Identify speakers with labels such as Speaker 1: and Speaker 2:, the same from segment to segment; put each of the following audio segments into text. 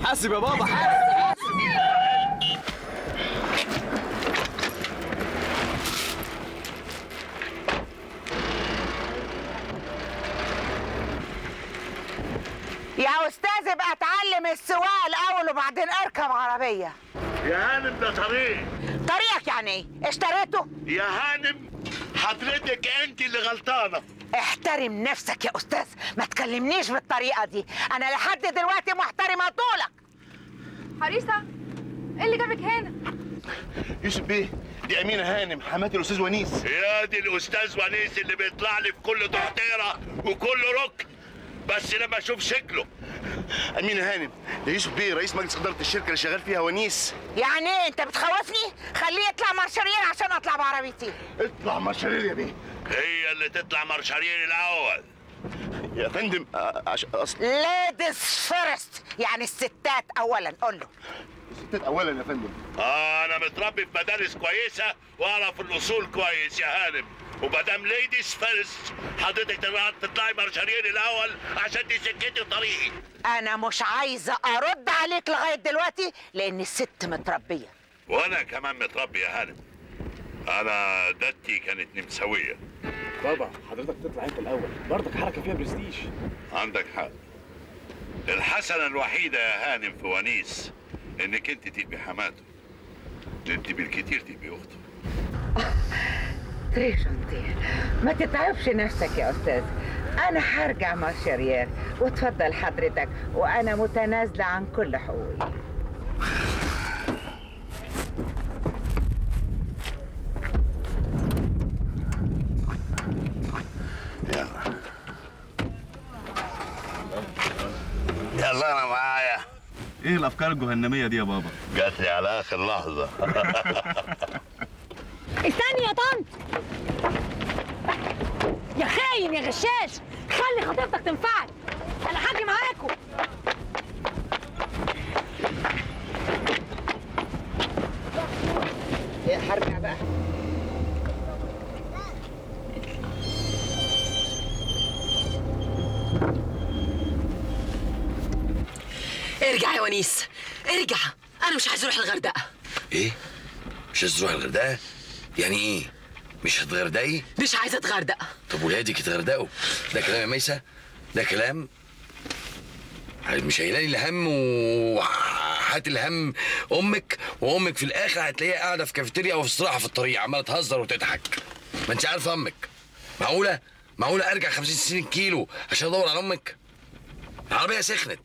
Speaker 1: حاسب يا بابا حاسب
Speaker 2: يا استاذ ابقى اتعلم السواقه الاول وبعدين اركب عربيه
Speaker 3: يا هانم ده طريق
Speaker 2: طريقك يعني ايه اشتريته
Speaker 3: يا هانم حضرتك انت اللي غلطانه
Speaker 2: احترم نفسك يا استاذ ما تكلمنيش بالطريقه دي انا لحد دلوقتي محترمه طولك
Speaker 4: حريصة ايه اللي جابك هنا؟
Speaker 5: يوسف بيه دي امينه هانم حماتي الاستاذ ونيس
Speaker 3: يا دي الاستاذ ونيس اللي بيطلع لي في كل تحضيره وكل ركن بس لما اشوف شكله
Speaker 5: امينه هانم ده يوسف بيه رئيس مجلس اداره الشركه اللي شغال فيها ونيس
Speaker 2: يعني ايه انت بتخوفني خليه يطلع مارشالير عشان اطلع بعربيتي
Speaker 5: اطلع مارشالير يا بيه
Speaker 3: هي اللي تطلع مارشالير الاول
Speaker 5: يا فندم آه، عش... اصل
Speaker 2: ليديز فيرست يعني الستات اولا قول له
Speaker 5: الستات اولا يا فندم
Speaker 3: اه انا متربي في مدارس كويسه واعرف الاصول كويس يا هانم ومدام ليديز فيرست حضرتك تطلع- تطلعي مارشالير الاول عشان دي سكتي وطريقي
Speaker 2: انا مش عايزه ارد عليك لغايه دلوقتي لان الست متربيه
Speaker 3: وانا كمان متربي يا هانم انا دتي كانت نمساويه
Speaker 1: بابا حضرتك تطلع انت الاول برضك حركه فيها برستيج
Speaker 3: عندك حق الحسنة الوحيدة يا هانم في ونيس انك انت تبقي حماته انت بالكتير تبقي اخته
Speaker 2: تري جنتي ما تتعبش نفسك يا استاذ انا هرجع مارشالير وتفضل حضرتك وانا متنازله عن كل حقوقي
Speaker 3: يلا يلا انا معايا
Speaker 1: ايه الافكار الجهنميه دي يا بابا
Speaker 3: جات لي على اخر لحظة
Speaker 6: استني يا طنط يا خاين يا غشاش خلي خطيبتك تنفعك انا هاجي معاكم
Speaker 2: إيه، هرجع بقى
Speaker 7: ارجع يا ونيس ارجع انا مش عايز اروح الغردقه
Speaker 8: ايه مش عايز تروح الغردقه يعني ايه مش هتغردقي
Speaker 7: مش عايزه اتغردق
Speaker 8: طب ولادك يتغردقوا ده كلام يا ميسة ده كلام مش هيلاقي الهم وهات الهم امك وامك في الاخر هتلاقيها قاعده في كافيتيريا او في استراحه في الطريق عماله تهزر وتضحك ما انت عارفه امك معقوله معقوله ارجع 50 60 كيلو عشان ادور على امك العربيه سخنت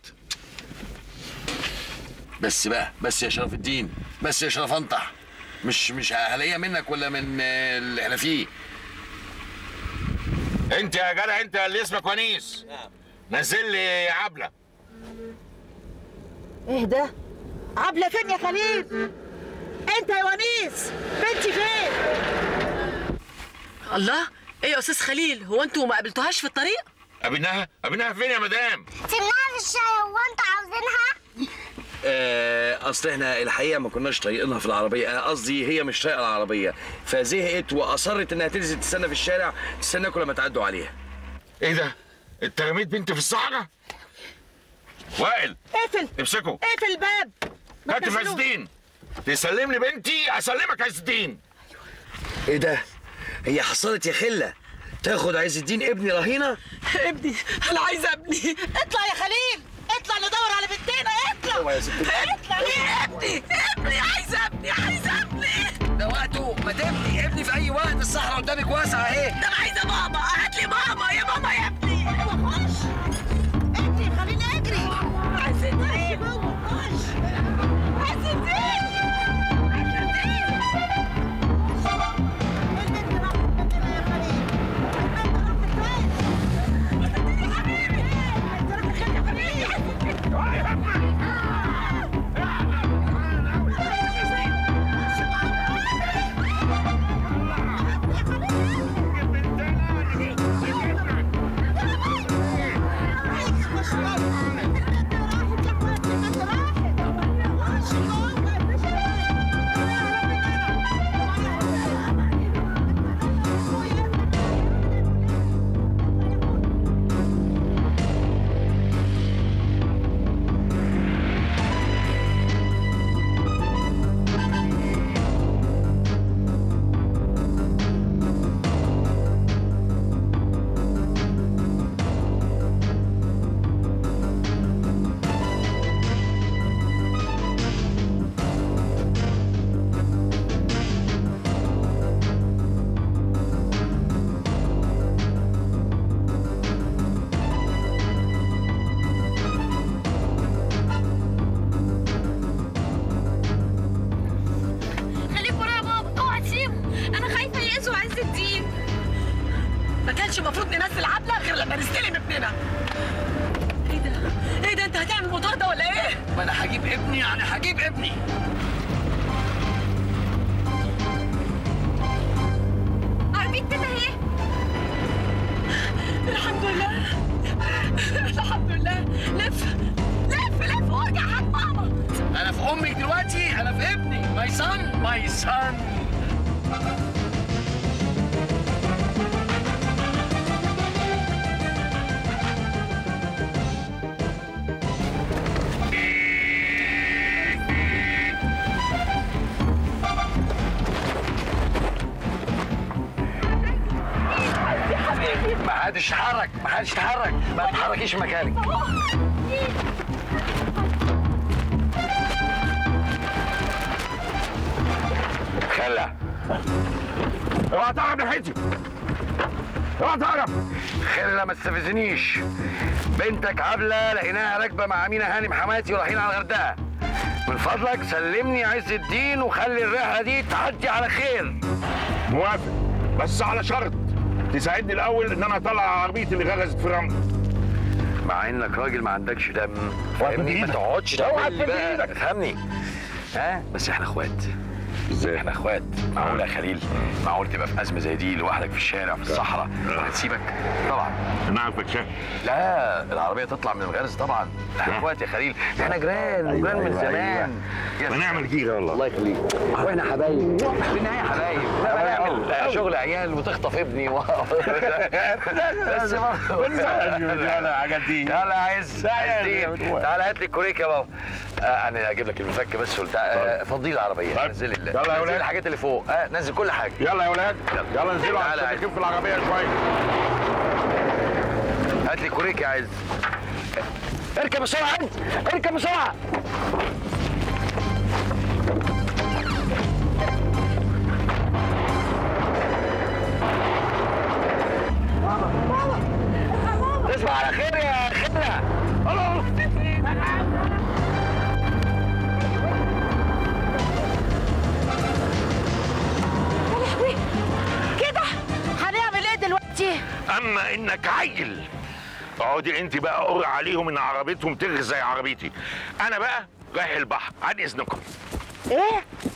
Speaker 8: بس بقى بس يا شرف الدين بس يا شرف انطح مش مش هلاقيها منك ولا من آه، اللي احنا فيه
Speaker 9: انت يا جدع انت اللي اسمك ونيس نزل لي عبله
Speaker 2: ايه ده عبله فين يا خليل انت يا ونيس بنتي فين
Speaker 7: الله ايه يا استاذ خليل هو انتوا ما قابلتوهاش في الطريق
Speaker 9: قابلناها قابلناها فين يا مدام
Speaker 6: سيبناها في الشاي هو انتوا عاوزينها
Speaker 8: آه، اصل احنا الحقيقه ما كناش طايقينها في العربيه آه، قصدي هي مش طايقه العربيه فزهقت واصرت انها تنزل تستنى في الشارع تستناكم لما تعدوا عليها
Speaker 9: ايه ده انت رميت بنتي في الصحراء وائل
Speaker 2: اقفل
Speaker 9: امسكه
Speaker 2: اقفل الباب ما
Speaker 9: هات
Speaker 2: تنزلوش.
Speaker 9: عز الدين تسلم لي بنتي اسلمك عز الدين
Speaker 8: ايه ده هي حصلت يا خله تاخد عز الدين ابني رهينه
Speaker 7: ابني انا عايزه ابني
Speaker 2: اطلع يا خليل اطلع ندور على بنتنا اطلع
Speaker 8: يا ست
Speaker 2: اطلع ليه
Speaker 7: ابني ابني عايزه ابني عايزه ابني
Speaker 8: ده وقته ما تبني ابني في اي وقت الصحراء قدامك واسعه اهي
Speaker 7: ده انا عايزه ماما هات لي ماما يا ماما يا ابني
Speaker 2: خش اجري خليني اجري عايز الدين خش عايز الدين
Speaker 7: هنا ايه ده ايه ده انت هتعمل مطارده ولا ايه
Speaker 8: ما انا هجيب ابني يعني هجيب ابني
Speaker 4: عربية تيتا اهي
Speaker 7: الحمد لله الحمد لله لف لف لف وارجع هات ماما
Speaker 8: انا في امي دلوقتي انا في ابني ماي سان ماي سان ما حدش يتحرك ما حدش يتحرك ما تتحركيش مكانك خلع
Speaker 9: اوعى تقرب ناحيتي اوعى تقرب
Speaker 8: خلة ما تستفزنيش بنتك عبلة لقيناها راكبة مع أمينة هانم حماتي ورايحين على الغردقة من فضلك سلمني عز الدين وخلي الرحلة دي تعدي على خير
Speaker 9: موافق بس على شرط تساعدني الاول ان انا اطلع عربيتي اللي غرزت في رمل
Speaker 8: مع انك راجل ما عندكش دم فاهمني ما
Speaker 9: إيدك.
Speaker 8: تقعدش
Speaker 9: اوعى
Speaker 8: تعمل لي
Speaker 9: تمد
Speaker 8: بقى
Speaker 9: إيدك.
Speaker 8: افهمني ها بس احنا اخوات ازاي احنا اخوات معقول يا خليل معقول تبقى في ازمه زي دي لوحدك في الشارع في الصحراء وهتسيبك طبعا
Speaker 9: انا عارفك شايف
Speaker 8: لا العربيه تطلع من الغرز طبعا احنا اخوات يا خليل احنا جيران جيران من زمان يا
Speaker 9: ما نعمل جيرة والله
Speaker 8: الله يخليك واحنا حبايب في النهايه حبايب لا بنعمل شغل عيال وتخطف ابني و... بس برضه
Speaker 9: الحاجات دي
Speaker 8: يلا يا عز عز الدين تعالى هات لي الكوريك يا بابا آه انا اجيب لك المفك بس وبتاع آه فضي العربيه
Speaker 9: طيب.
Speaker 8: نزل ال-
Speaker 9: يلا يا
Speaker 8: نزل
Speaker 9: ولاد.
Speaker 8: الحاجات اللي فوق آه نزل كل حاجه
Speaker 9: يلا يا ولاد يلا انزلوا
Speaker 8: تعالى
Speaker 9: عشان
Speaker 8: عز.
Speaker 9: نكف العربية شوية
Speaker 8: هات لي كوريك يا عز اركب بسرعه انت اركب بسرعه تصبح على خير يا خيرة
Speaker 6: كده هنعمل ايه دلوقتي
Speaker 9: اما انك عيل اقعدي انت بقى قري عليهم ان عربيتهم تغرز زي عربيتي انا بقى رايح البحر عن اذنكم
Speaker 6: ايه